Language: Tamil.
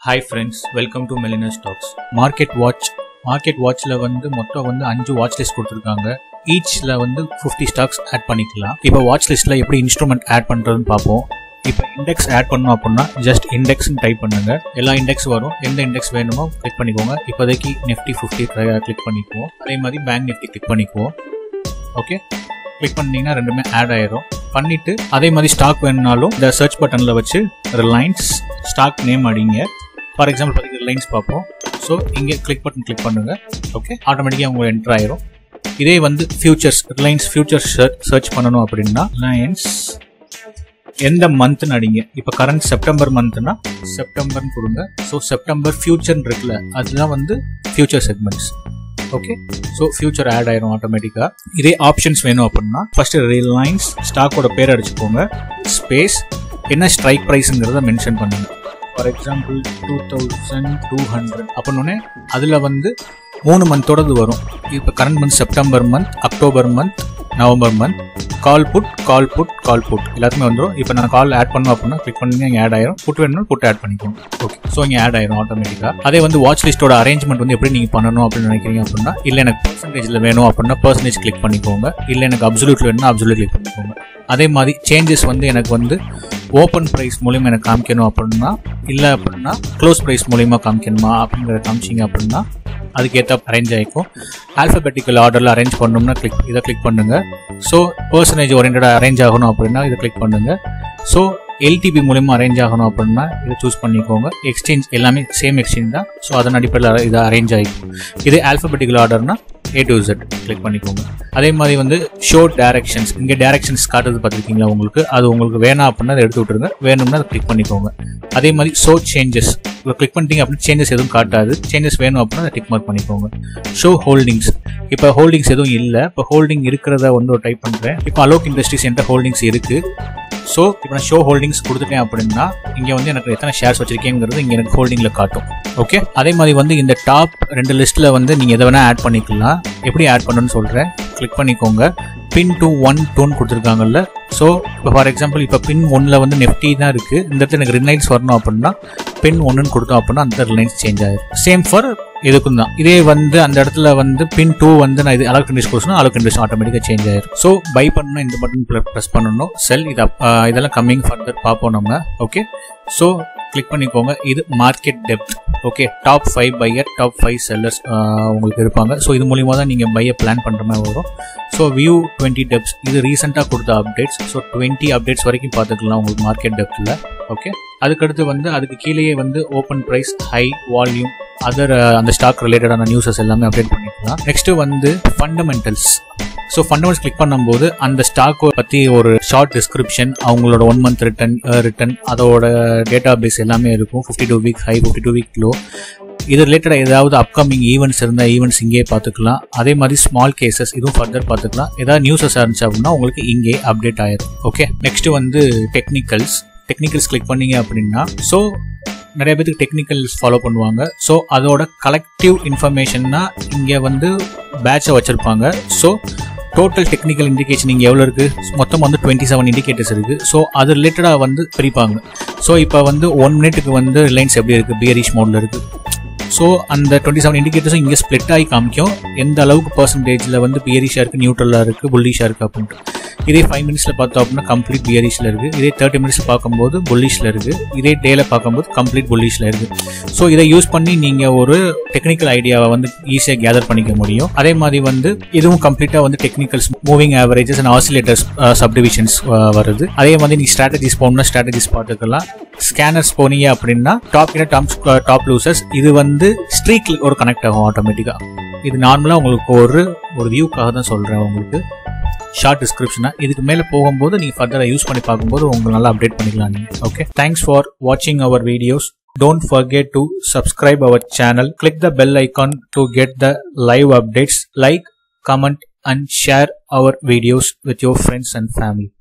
Hi friends welcome to Melina stocks market watch market வாட்ச்ல வந்து மொத்தம் வந்து அஞ்சு வாட்ச் லிஸ்ட் கொடுத்துருக்காங்க ஈச்ல வந்து ஃபிஃப்டி ஸ்டாக்ஸ் ஆட் பண்ணிக்கலாம் இப்போ வாட்ச் லிஸ்ட்ல எப்படி இன்ஸ்ட்ருமெண்ட் ஆட் பண்றதுன்னு பார்ப்போம் இப்போ இண்டெக்ஸ் ஆட் பண்ணோம் அப்படின்னா ஜஸ்ட் இண்டெக்ஸ்னு டைப் பண்ணுங்க எல்லா இண்டெக்ஸ் வரும் எந்த இண்டெக்ஸ் வேணுமோ கிளிக் பண்ணிக்கோங்க இப்போதைக்கு நிஃப்டி ஃபிஃப்டி கிளிக் பண்ணிக்குவோம் அதே மாதிரி பேங்க் நிஃப்டி கிளிக் பண்ணிக்குவோம் ஓகே கிளிக் பண்ணீங்கன்னா ரெண்டுமே ஆட் ஆயிரும் பண்ணிட்டு அதே மாதிரி ஸ்டாக் வேணும்னாலும் இந்த சர்ச் பட்டன்ல வச்சு ரிலையன்ஸ் ஸ்டாக் நேம் அடிங்க ஃபார் எக்ஸாம்பிள் பார்த்தீங்கன்னா ரிலையன்ஸ் பார்ப்போம் ஸோ இங்கே கிளிக் பட்டன் கிளிக் பண்ணுங்க ஓகே ஆட்டோமேட்டிக்காக உங்களுக்கு என்டர் ஆயிரும் இதே வந்து ஃபியூச்சர்ஸ் ரிலையன்ஸ் ஃபியூச்சர்ஸ் சர்ச் பண்ணணும் அப்படின்னா ரிலையன்ஸ் எந்த மந்த்னு அடிங்க இப்போ கரண்ட் செப்டம்பர் மந்த்னா செப்டம்பர்னு கொடுங்க ஸோ செப்டம்பர் ஃபியூச்சர்னு இருக்குல்ல அதுதான் வந்து future segments okay so future add ஆயிரும் ஆட்டோமேட்டிக்காக இதே ஆப்ஷன்ஸ் வேணும் அப்படின்னா ஃபர்ஸ்ட் ரிலையன்ஸ் ஸ்டாக்கோட பேர் அடிச்சுக்கோங்க ஸ்பேஸ் என்ன ஸ்ட்ரைக் ப்ரைஸுங்கிறத மென்ஷன் பண்ணுங்க for example two thousand two hundred அப்படின்னே அதில் வந்து மூணு மந்தோடது வரும் இப்போ current month September month October month November month call put call put call put எல்லாத்துமே வந்துடும் இப்போ நான் கால் ஆட் பண்ணோம் அப்படின்னா கிளிக் பண்ணி இங்கே ஆட் ஆயிரும் புட் வேணும் புட் ஆட் பண்ணிக்கோங்க ஓகே ஸோ இங்கே ஆட் ஆயிரும் ஆட்டோமேட்டிக்காக அதே வந்து வாட்ச் லிஸ்ட்டோட அரேஞ்ச்மெண்ட் வந்து எப்படி நீங்கள் பண்ணணும் அப்படின்னு நினைக்கிறீங்க அப்படின்னா இல்லை எனக்கு பர்சன்டேஜில் வேணும் அப்படின்னா பர்சன்டேஜ் கிளிக் பண்ணிக்கோங்க இல்லை எனக்கு அப்சல்யூட்ல வேணும்னா அப்சல்யூட் கிளிக் பண்ணிக்கோங்க அதே மாதிரி சேஞ்சஸ் வந்து எனக்கு வந்து ஓப்பன் ப்ரைஸ் மூலியமாக எனக்கு காமிக்கணும் அப்படின்னா இல்லை அப்படின்னா க்ளோஸ் ப்ரைஸ் மூலியமாக காமிக்கணுமா அப்படிங்கிறத காமிச்சிங்க அப்படின்னா அதுக்கேற்ற அரேஞ்ச் ஆகிக்கும் ஆல்ஃபபெட்டிக்கல் ஆர்டரில் அரேஞ்ச் பண்ணணும்னா கிளிக் இதை கிளிக் பண்ணுங்க ஸோ பர்சன்டேஜ் ஓரியன்டாக அரேஞ்ச் ஆகணும் அப்படின்னா இதை கிளிக் பண்ணுங்க ஸோ எல்டிபி மூலியமா அரேஞ்ச் ஆகணும் அப்படின்னா இதை சூஸ் பண்ணிக்கோங்க எக்ஸ்சேஞ்ச் எல்லாமே சேம் எக்ஸ்சேஞ்ச் தான் ஸோ அதன் அடிப்படையில் இது அரேஞ்ச் ஆகிக்கும் இது ஆல்ஃபபெட்டிக்கல் ஆர்டர்னா ஏ டு Z கிளிக் பண்ணிக்கோங்க அதே மாதிரி வந்து ஷோ டைரக்ஷன்ஸ் இங்கே டைரக்ஷன்ஸ் காட்டுறது பார்த்துருக்கீங்களா உங்களுக்கு அது உங்களுக்கு வேணாம் அப்படின்னா அதை எடுத்து விட்டுருங்க வேணும்னா அதை கிளிக் பண்ணிக்கோங்க அதே மாதிரி ஷோ சேஞ்சஸ் இப்போ கிளிக் பண்ணிட்டீங்க அப்படின்னு சேஞ்சஸ் எதுவும் காட்டாது சேஞ்சஸ் வேணும் அப்படின்னா அதை டிக் மார்க் பண்ணிக்கோங்க ஷோ ஹோல்டிங்ஸ் இப்போ ஹோல்டிங்ஸ் எதுவும் இல்லை இப்போ ஹோல்டிங் இருக்கிறத வந்து ஒரு டைப் பண்ணுறேன் இப்போ அலோக் இண்டஸ்ட்ரீஸ் என்ற ஹோல்டிங்ஸ் இருக்குது ஸோ இப்போ நான் ஷோ ஹோல்டிங்ஸ் கொடுத்துட்டேன் அப்படின்னா இங்கே வந்து எனக்கு எத்தனை ஷேர்ஸ் வச்சிருக்கேங்கிறது இங்கே எனக்கு ஹோல்டிங்கில் காட்டும் ஓகே அதே மாதிரி வந்து இந்த டாப் ரெண்டு லிஸ்ட்டில் வந்து நீங்கள் எதை வேணால் ஆட் பண்ணிக்கலாம் எப்படி ஆட் பண்ணணும்னு சொல்கிறேன் கிளிக் பண்ணிக்கோங்க பின் டூ ஒன் டூன்னு கொடுத்துருக்காங்கல்ல ஸோ இப்போ ஃபார் எக்ஸாம்பிள் இப்போ பின் ஒன்னில் வந்து நெஃப்டி தான் இருக்குது இந்த இடத்துல எனக்கு ரிலையன்ஸ் வரணும் அப்படின்னா பின் ஒன்றுன்னு கொடுத்தோம் அப்படின்னா அந்த ரிலையன்ஸ் சேஞ்ச் ஆயிடும் சேம் ஃபார் இதுக்கும் தான் இதே வந்து அந்த இடத்துல வந்து பின் டூ வந்து நான் இது அலோக் இண்டஸ் கொடுத்தா அலோக் இண்டஸ் ஆட்டோமேட்டிக்காக சேஞ்ச் ஆயிரும் ஸோ பை பண்ணணும் இந்த பட்டன் ப்ரெஸ் பண்ணணும் செல் இது up- ஆஹ் இதெல்லாம் கம்மிங் ஃபர்தர் பார்ப்போம் நம்ம ஓகே ஸோ கிளிக் பண்ணிக்கோங்க இது market depth okay top five buyer top five sellers உங்களுக்கு இருப்பாங்க ஸோ இது மூலியமா தான் நீங்கள் பையை பிளான் பண்ணுற மாதிரி வரும் ஸோ வியூ டுவெண்ட்டி டெப்ஸ் இது ரீசெண்டாக கொடுத்த அப்டேட்ஸ் ஸோ டுவெண்ட்டி அப்டேட்ஸ் வரைக்கும் பார்த்துக்கலாம் உங்களுக்கு மார்க்கெட் டெப்த்தில் ஓகே அதுக்கடுத்து வந்து அதுக்கு கீழேயே வந்து open price high volume other அந்த ஸ்டாக் ரிலேட்டடான நியூஸஸ் எல்லாமே அப்டேட் பண்ணிக்கலாம் நெக்ஸ்ட் வந்து ஃபண்டமெண்டல்ஸ் ஸோ ஃபண்டமெண்டல்ஸ் கிளிக் பண்ணும்போது அந்த ஸ்டாக்கை பற்றி ஒரு ஷார்ட் டிஸ்கிரிப்ஷன் அவங்களோட ஒன் மந்த் ரிட்டன் ரிட்டன் அதோட டேட்டா பேஸ் எல்லாமே இருக்கும் fifty two week high fifty two week low இது ரிலேட்டடாக ஏதாவது அப்கமிங் ஈவெண்ட்ஸ் இருந்தால் ஈவெண்ட்ஸ் இங்கே பார்த்துக்கலாம் அதே மாதிரி ஸ்மால் கேசஸ் இதுவும் ஃபர்தர் பார்த்துக்கலாம் ஏதாவது நியூஸஸ் இருந்துச்சு அப்படின்னா உங்களுக்கு இங்கே அப்டேட் ஆயிரும் ஓகே நெக்ஸ்ட் வந்து டெக்னிக்கல்ஸ் டெக்னிக்கல்ஸ் கிளிக் பண்ணீங்க அப்படின்னா ஸோ நிறைய பேருக்கு டெக்னிக்கல்ஸ் ஃபாலோ பண்ணுவாங்க ஸோ அதோட கலெக்டிவ் இன்ஃபர்மேஷன்னா இங்கே வந்து பேட்சை வச்சுருப்பாங்க ஸோ டோட்டல் டெக்னிக்கல் இண்டிகேஷன் இங்கே எவ்வளோ இருக்குது மொத்தம் வந்து டுவெண்ட்டி செவன் இண்டிகேட்டர்ஸ் இருக்குது ஸோ அது ரிலேட்டடாக வந்து பிரிப்பாங்க ஸோ இப்போ வந்து ஒன் மினிட்டுக்கு வந்து ரிலையன்ஸ் எப்படி இருக்குது பியரிஷ் மோடில் இருக்குது ஸோ அந்த டுவெண்ட்டி செவன் இண்டிகேட்டர்ஸும் இங்கே ஸ்ப்ளிட் ஆகி காமிக்கும் எந்த அளவுக்கு பர்சன்டேஜில் வந்து பியரிஷாக இருக்குது நியூட்ரலாக இருக்குது புல்லிஷாக இருக்குது அப்படின்ட்டு இதே ஃபைவ் மினிட்ஸில் பார்த்தோம் அப்படின்னா கம்ப்ளீட் பியரிஷில் இருக்குது இதே தேர்ட்டி மினிட்ஸ் பார்க்கும்போது புல்லிஷில் இருக்குது இதே டேல பார்க்கும்போது கம்ப்ளீட் புல்லிஷில் இருக்குது ஸோ இதை யூஸ் பண்ணி நீங்கள் ஒரு டெக்னிக்கல் ஐடியாவை வந்து ஈஸியாக கேதர் பண்ணிக்க முடியும் அதே மாதிரி வந்து இதுவும் கம்ப்ளீட்டாக வந்து technicals moving averages and oscillators subdivisions வருது அதே மாதிரி நீ ஸ்ட்ராட்டஜிஸ் போகணும்னா ஸ்ட்ராட்டஜிஸ் பார்த்துக்கலாம் ஸ்கேனர்ஸ் போனீங்க அப்படின்னா டாப் கிட்ட டாப் டாப் லூசர்ஸ் இது வந்து ஸ்ட்ரீக் ஒரு கனெக்ட் ஆகும் ஆட்டோமேட்டிக்காக இது நார்மலாக உங்களுக்கு ஒரு ஒரு வியூக்காக தான் சொல்கிறேன் உங்களுக்கு ஷார்ட் டிஸ்கிரிப்ஷனா இதுக்கு மேலே போகும்போது நீங்கள் ஃபர்தராக யூஸ் பண்ணி பார்க்கும்போது உங்களுக்கு நல்லா அப்டேட் பண்ணிக்கலாம் நீங்கள் ஓகே தேங்க்ஸ் ஃபார் வாட்சிங் our videos Don't forget to subscribe our channel. Click the bell icon to get the live updates. Like, comment and share our videos with your friends and family.